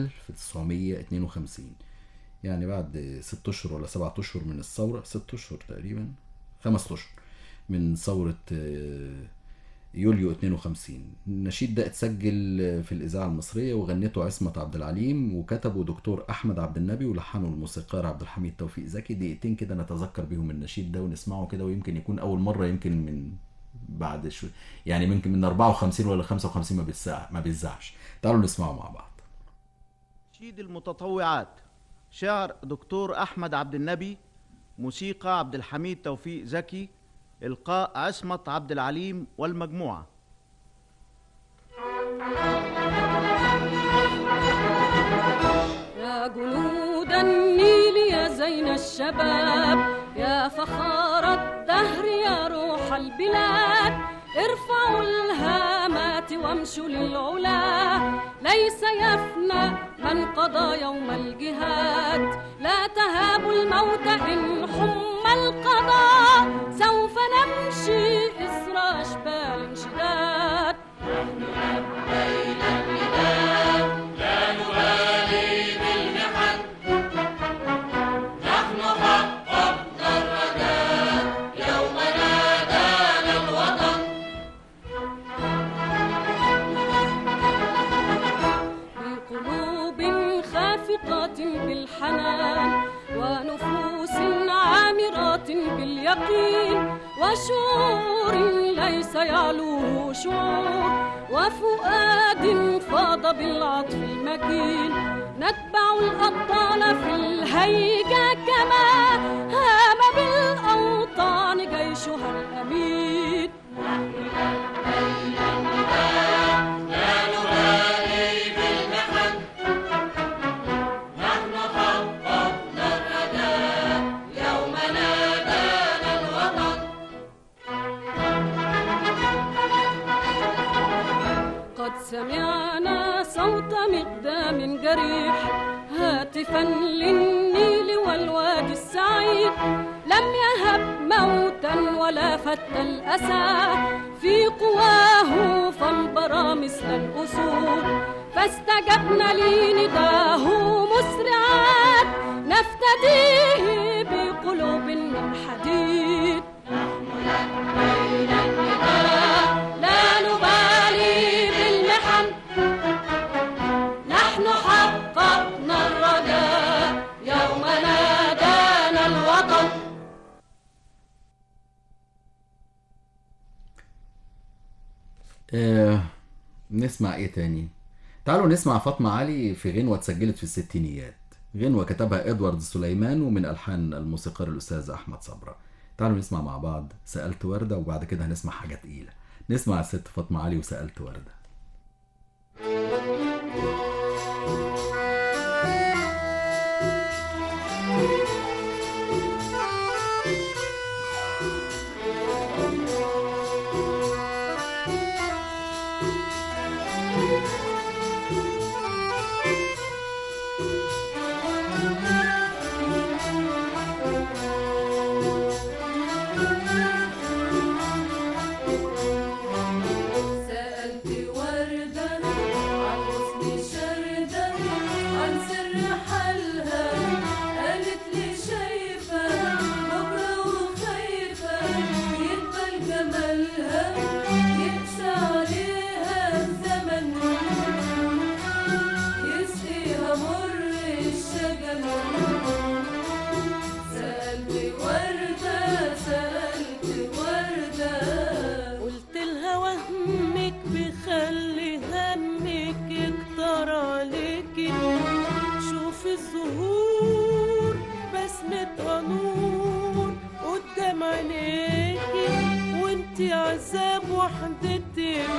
1952 يعني بعد ست اشهر ولا سبعة اشهر من الثورة ست اشهر تقريبا خمس اشهر من ثورة آه، يوليو 52 النشيد ده اتسجل في الإذاعة المصرية وغنته عصمت عبد العليم وكتبه دكتور أحمد عبد النبي ولحنه الموسيقار عبد الحميد توفيق زكي دقيقتين كده نتذكر بيهم النشيد ده ونسمعه كده ويمكن يكون أول مرة يمكن من بعد شو يعني ممكن من 54 ولا 55 ما بيتذاع ما بيتذاعش تعالوا نسمعه مع بعض نشيد المتطوعات شعر دكتور أحمد عبد النبي موسيقى عبد الحميد توفيق زكي إلقاء عصمت عبد العليم والمجموعة يا جنود النيل يا زين الشباب يا فخار الدهر يا روح البلاد ارفعوا الهامات وامشوا للعلا ليس يفنى من قضى يوم الجهاد لا تهابوا الموت إن حم القضاء سوف نمشي إثر أشبال شداد بقلوب خافقات بالحنان ونفوس عامرات باليقين وشعور ليس يعلوه شعور وفؤاد فاض بالعطف المكين نتبع الأبطال في الهيجة كما هام بالأوطان جيشها الأمين قد سمعنا صوت مقدام جريح هاتفا للنيل والوادي السعيد لم يهب موتا ولا فت الأسى في قواه فانبرى مثل الأسود فاستجبنا لنداه مسرعات نفتديه بقلوب من حديد لا نبالي بالمحن نحن حققنا الرجاء يوم نادانا الوطن آه نسمع ايه تاني تعالوا نسمع فاطمة علي في غنوة اتسجلت في الستينيات غنوة كتبها ادوارد سليمان ومن الحان الموسيقار الاستاذ احمد صبرا تعالوا نسمع مع بعض سألت وردة وبعد كده هنسمع حاجة تقيلة نسمع الست فاطمة علي وسألت وردة سألت وردة عن حسن شردة عن سر حالها قالت لي شايفة بكرة وخايفة يقبل جمالها يقسى عليها الزمن يسقيها مر الشجن سألت وردة سألت وردة قلت لها وهمك بخلي همك يكتر عليكي شوفي الزهور بسمة قانون قدام عينيكي وحدتك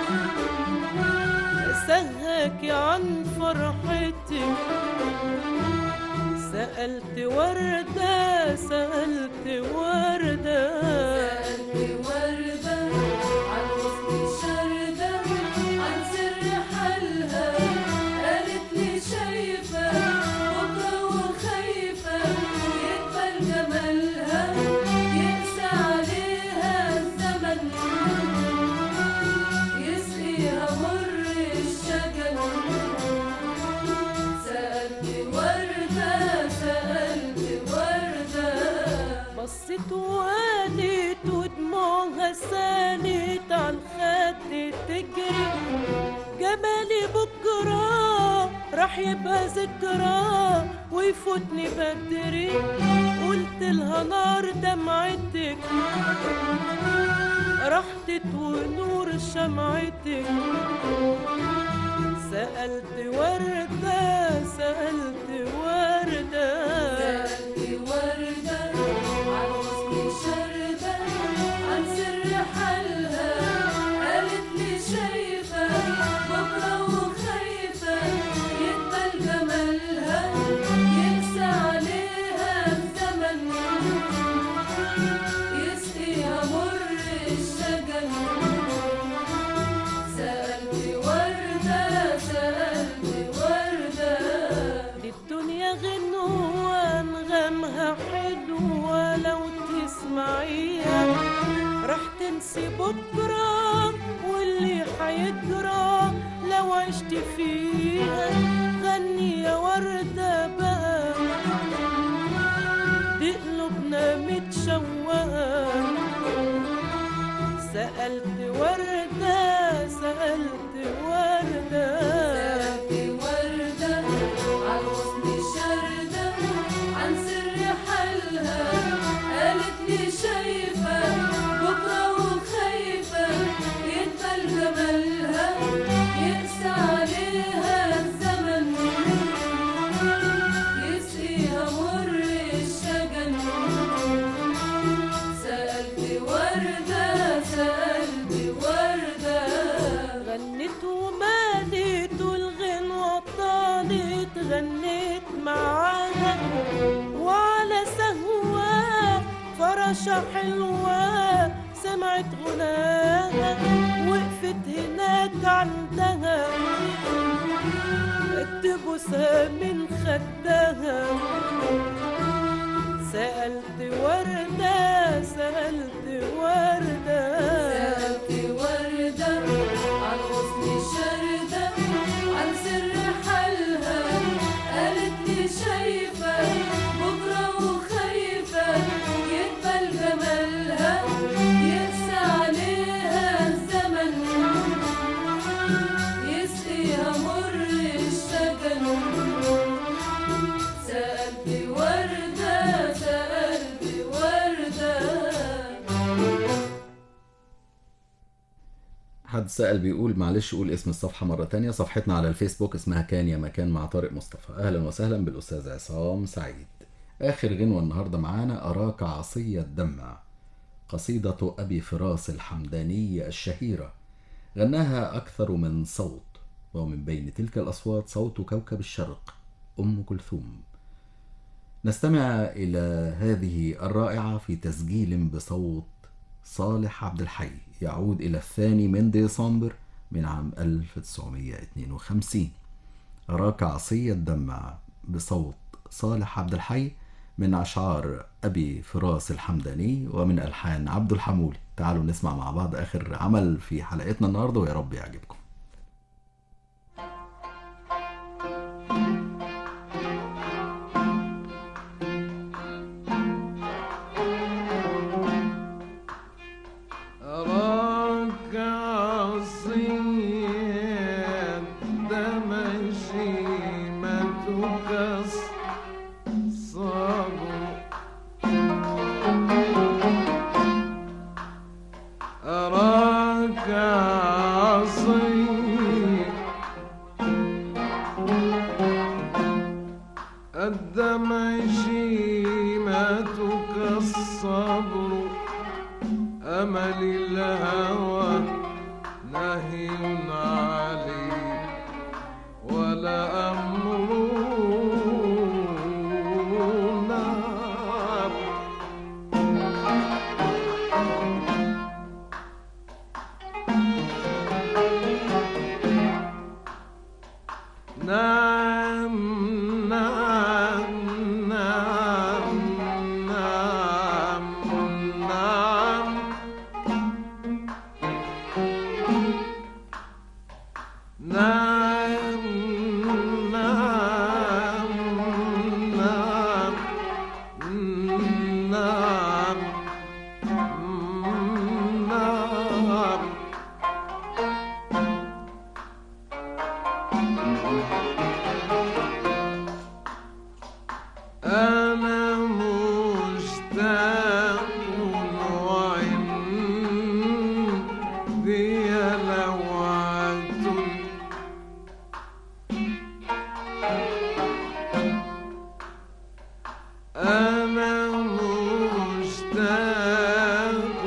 سهاكي عن فرحتك سألت وردة سألت وردة سألت وردة عن حسن شردة عن سر حالها قالت لي شايفة بكرة وخايفة يقبل جمالها يقسى عليها الزمن يسقيها مر الشجن سألت وردة سألت وردة بصيت وقالت ودموعها سالت عالخد تجري جمالي بكرة راح يبقى ذكرى ويفوتني بدري قلت لها نار دمعتك راحتك ونور شمعتك سألت وردة سألت وردة سألت وردة عن حسن شردة عن سر حالها قالت لي شايفة بكرة وخايفة يقبل جمالها يقسى عليها الزمن يسقيها مر الشجن سألت وردة سألت وردة الدنيا غنوة انغامها حلوة لو تسمعيها راح تنسي بكرة واللي حيجرى لو عشت فيها غني يا وردة بقى دي قلوبنا متشوقة سألت وردة سألت وردة سألت وردة عن حسن شردة عن سر حالها قالت لي شايفة بكرة وخايفة يقبل جمالها يقسى عليها الزمن يسقيها مر الشجن سألت وردة سألت وردة غنيت ومالت والغنوة طالت غنيت معاها وعلى سهوة فرشة حلوة سمعت غناها وقفت هناك عندها تبوسها من خدها سألت وردة سألت وردة سألت وردة عن حسن شردة عن سر حالها قالت لي شايفة بكرة وخايفة يقبل جمالها يقسى عليها الزمن يسقيها مر الشجن سألت وردة سألت وردة حد سأل بيقول معلش قول اسم الصفحة مرة تانية صفحتنا على الفيسبوك اسمها كان يا مكان مع طارق مصطفى أهلا وسهلا بالأستاذ عصام سعيد آخر غنوة النهاردة معانا أراك عصي الدمع قصيدة أبي فراس الحمداني الشهيرة غناها أكثر من صوت ومن بين تلك الأصوات صوت كوكب الشرق أم كلثوم نستمع إلى هذه الرائعة في تسجيل بصوت صالح عبد الحي يعود إلى الثاني من ديسمبر من عام 1952 أراك عصي الدمع بصوت صالح عبد الحي من أشعار أبي فراس الحمداني ومن ألحان عبد الحمولي تعالوا نسمع مع بعض آخر عمل في حلقتنا النهاردة ويا رب يعجبكم أراك عصيا دمشيمتك الصبر أراك عصيا الدمشيمتك الصبر أمل الهوى نهي عليه ولا أمر نعم نعم نعم نعم نعم نعم نعم نعم نعم نعم نعم أنا مشتاق وعندي لوعة أنا مشتاق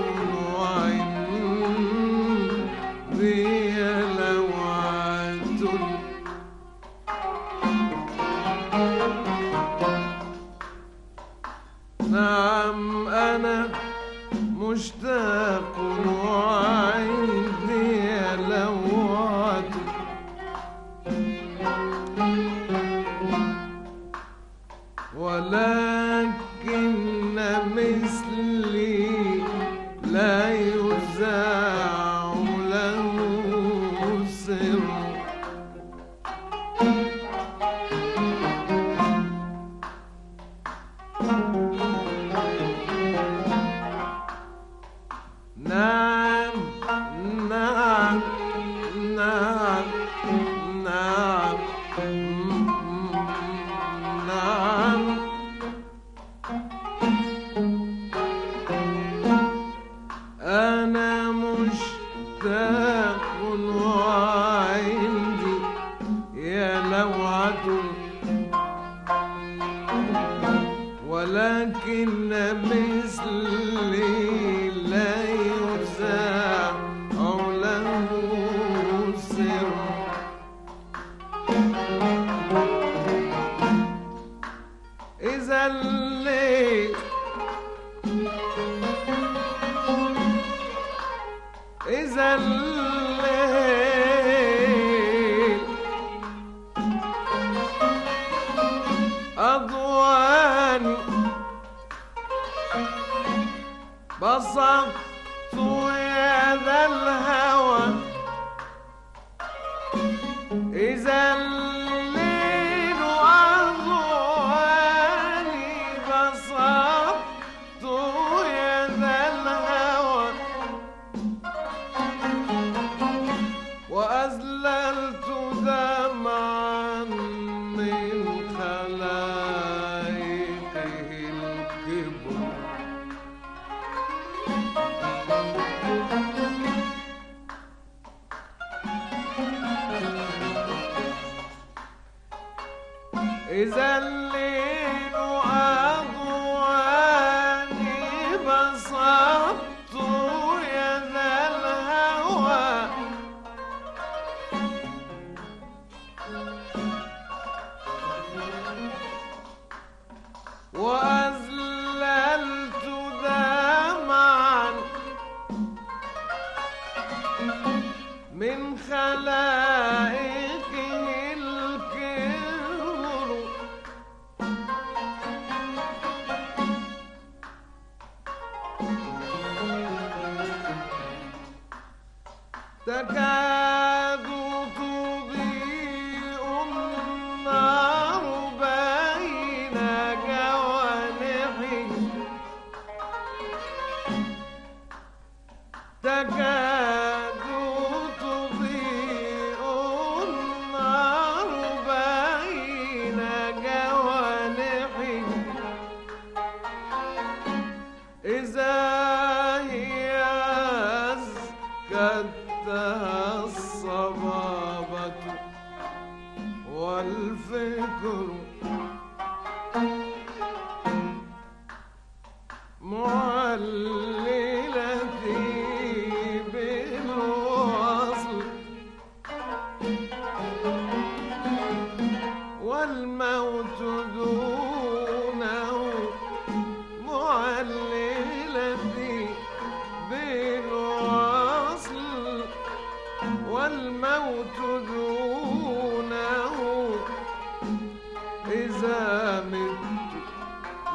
وعندي لوعة نعم أنا مشتاق وعيدي لوعة ولكن مثلي لا يزاع له سر نعم نعم نعم نعم نعم أنا مشتاق وعندي يا لوعة ولكن مثلي لا يزاع أو له سر إذا الليل إذا الليل أضواني بسطت يد الهوى إذا الليل أضواني بسطت يد الهوى وأزللت دمعا من خلائقه الكبر إذا الليل أضواني بسطت يد الهوى وأزللت دمعا من خلائقه الكبر تكاد تضيء النار بين جوانحه تكاد تضيء النار بين جوانحه إذا هي أزكتها الصبابة والفكر معللتي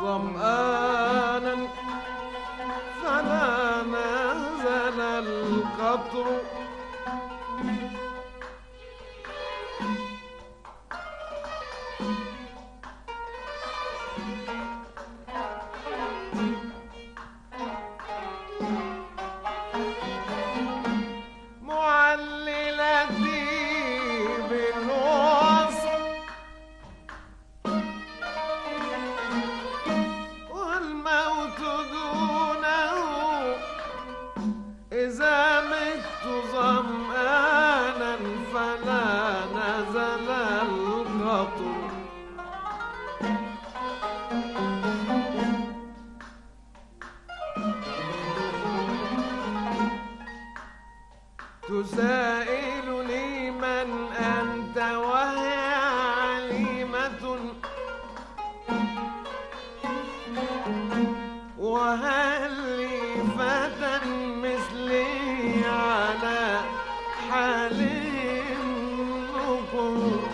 ظمآنا فلا نزل القطر معللتي بالوصف والموت دونه إذا مت ظمآنا فلا نزل القطر تسائلني من أنت وهي عليمة وهل لي فتى مثلي على حال نكر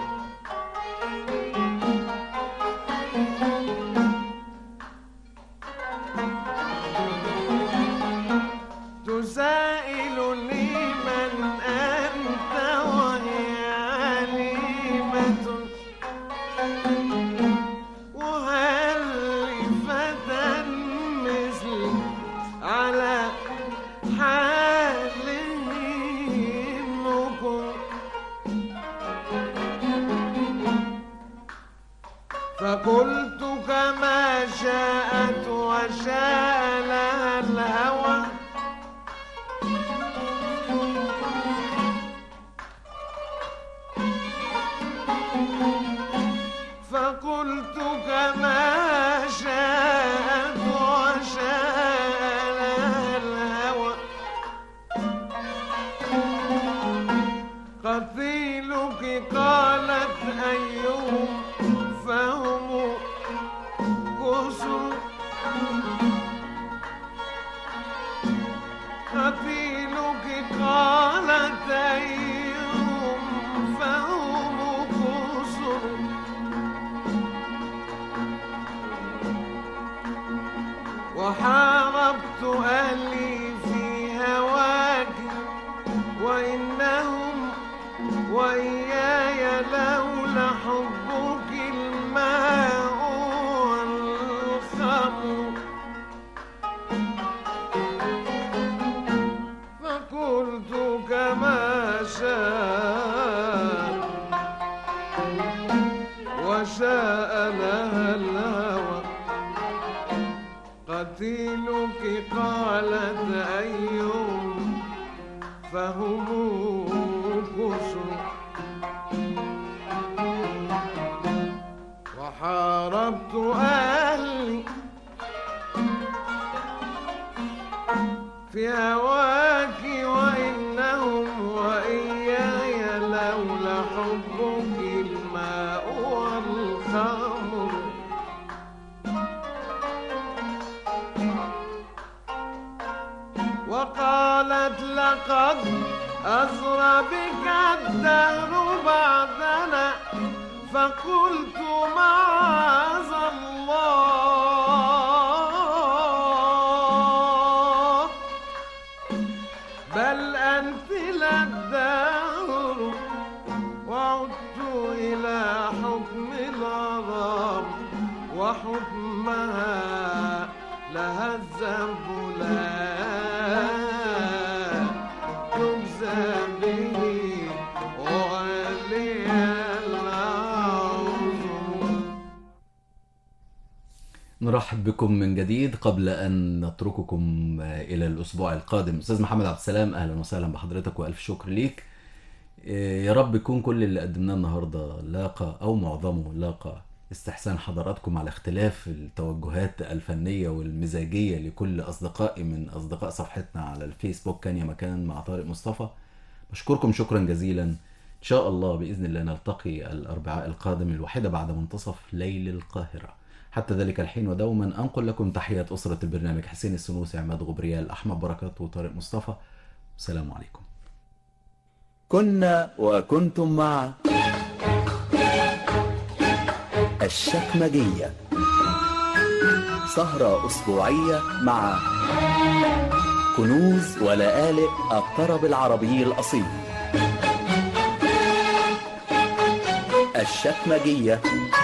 تسائلني من أنت وهي عليمة وهل لي فتى مثلي على حال نكر فقلت كما شاءت وشاء لها الهوى فقلت كما شاءت وشاء لها الهوى قتيلك قالت أيهم فهم كسر قتيلك قالت أيهم فهم كسر وحاربت أهلي في هواك وإنهم وإياي لولا حبك الماء والخمر فقلت كما شاء وشاء لها الهوى قتيلك قالت أيهم فهم كسر وحاربت أهلي في هواك وإنهم وإياي لولا حبك الماء والخمر وقالت لقد أزرى بك الدهر بعدنا فقلت معاذ الله بل أنت للدهر وعدت إلى حكم الغرام وحكمها لها الذنب لا تجزى به ولي العذر نرحب بكم من جديد قبل أن نترككم إلى الأسبوع القادم أستاذ محمد عبد السلام أهلا وسهلا بحضرتك وألف شكر ليك إيه، يا رب يكون كل اللي قدمناه النهاردة لاقى أو معظمه لاقى استحسان حضراتكم على اختلاف التوجهات الفنية والمزاجية لكل أصدقائي من أصدقاء صفحتنا على الفيسبوك كان يا مكان مع طارق مصطفى بشكركم شكرا جزيلا إن شاء الله بإذن الله نلتقي الأربعاء القادم الواحدة بعد منتصف ليل القاهرة حتى ذلك الحين ودوما أنقل لكم تحيات أسرة البرنامج حسين السنوسي عماد غبريال أحمد بركات وطارق مصطفى السلام عليكم كنا وكنتم مع الشكمجية سهرة أسبوعية مع كنوز ولآلئ الطرب العربي الأصيل الشكمجية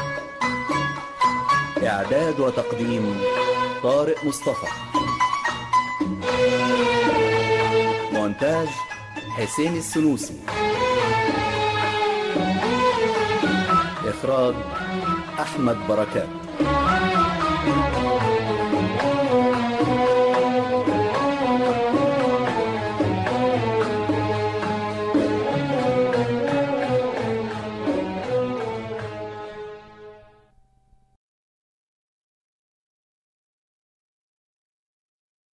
إعداد وتقديم طارق مصطفى مونتاج حسين السنوسي إخراج أحمد بركات